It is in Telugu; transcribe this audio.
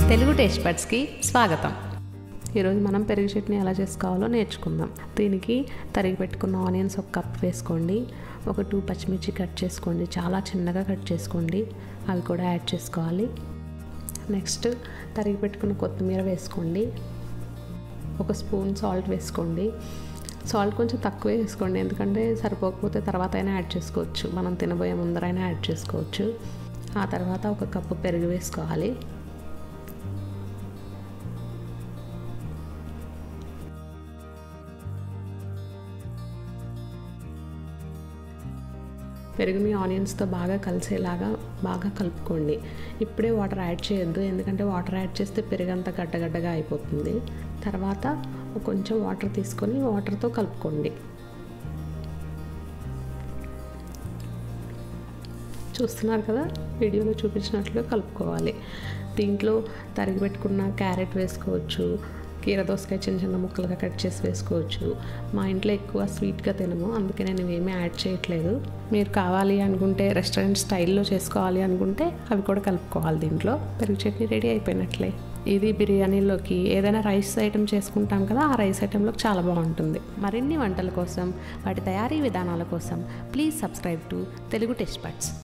తెలుగు టేస్ట్ బడ్స్కి స్వాగతం ఈరోజు మనం పెరుగు చట్నీ ఎలా చేసుకోవాలో నేర్చుకుందాం దీనికి తరిగి పెట్టుకున్న ఆనియన్స్ ఒక కప్ వేసుకోండి ఒక టూ పచ్చిమిర్చి కట్ చేసుకోండి చాలా చిన్నగా కట్ చేసుకోండి అవి కూడా యాడ్ చేసుకోవాలి నెక్స్ట్ తరిగి పెట్టుకున్న కొత్తిమీర వేసుకోండి ఒక స్పూన్ సాల్ట్ వేసుకోండి సాల్ట్ కొంచెం తక్కువే వేసుకోండి ఎందుకంటే సరిపోకపోతే తర్వాత అయినా యాడ్ చేసుకోవచ్చు మనం తినబోయే ముందరైనా యాడ్ చేసుకోవచ్చు ఆ తర్వాత ఒక కప్పు పెరుగు వేసుకోవాలి పెరుగుని ఆనియన్స్తో బాగా కలిసేలాగా బాగా కలుపుకోండి ఇప్పుడే వాటర్ యాడ్ చేయొద్దు ఎందుకంటే వాటర్ యాడ్ చేస్తే పెరుగు అంతా గడ్డగడ్డగా అయిపోతుంది తర్వాత కొంచెం వాటర్ తీసుకొని వాటర్తో కలుపుకోండి చూస్తున్నారు కదా వీడియోలో చూపించినట్లుగా కలుపుకోవాలి దీంట్లో తరిగి పెట్టుకున్న క్యారెట్ వేసుకోవచ్చు కీర దోసకాయ చిన్న చిన్న ముక్కలుగా కట్ చేసి వేసుకోవచ్చు మా ఇంట్లో ఎక్కువ స్వీట్గా తినము అందుకే నేను ఇవేమీ యాడ్ చేయట్లేదు మీరు కావాలి అనుకుంటే రెస్టారెంట్ స్టైల్లో చేసుకోవాలి అనుకుంటే అవి కూడా కలుపుకోవాలి దీంట్లో పెరుగు చట్నీ రెడీ అయిపోయినట్లే ఇది బిర్యానీలోకి ఏదైనా రైస్ ఐటెం చేసుకుంటాం కదా ఆ రైస్ ఐటెంలోకి చాలా బాగుంటుంది మరిన్ని వంటల కోసం వాటి తయారీ విధానాల కోసం please subscribe to Telugu taste buds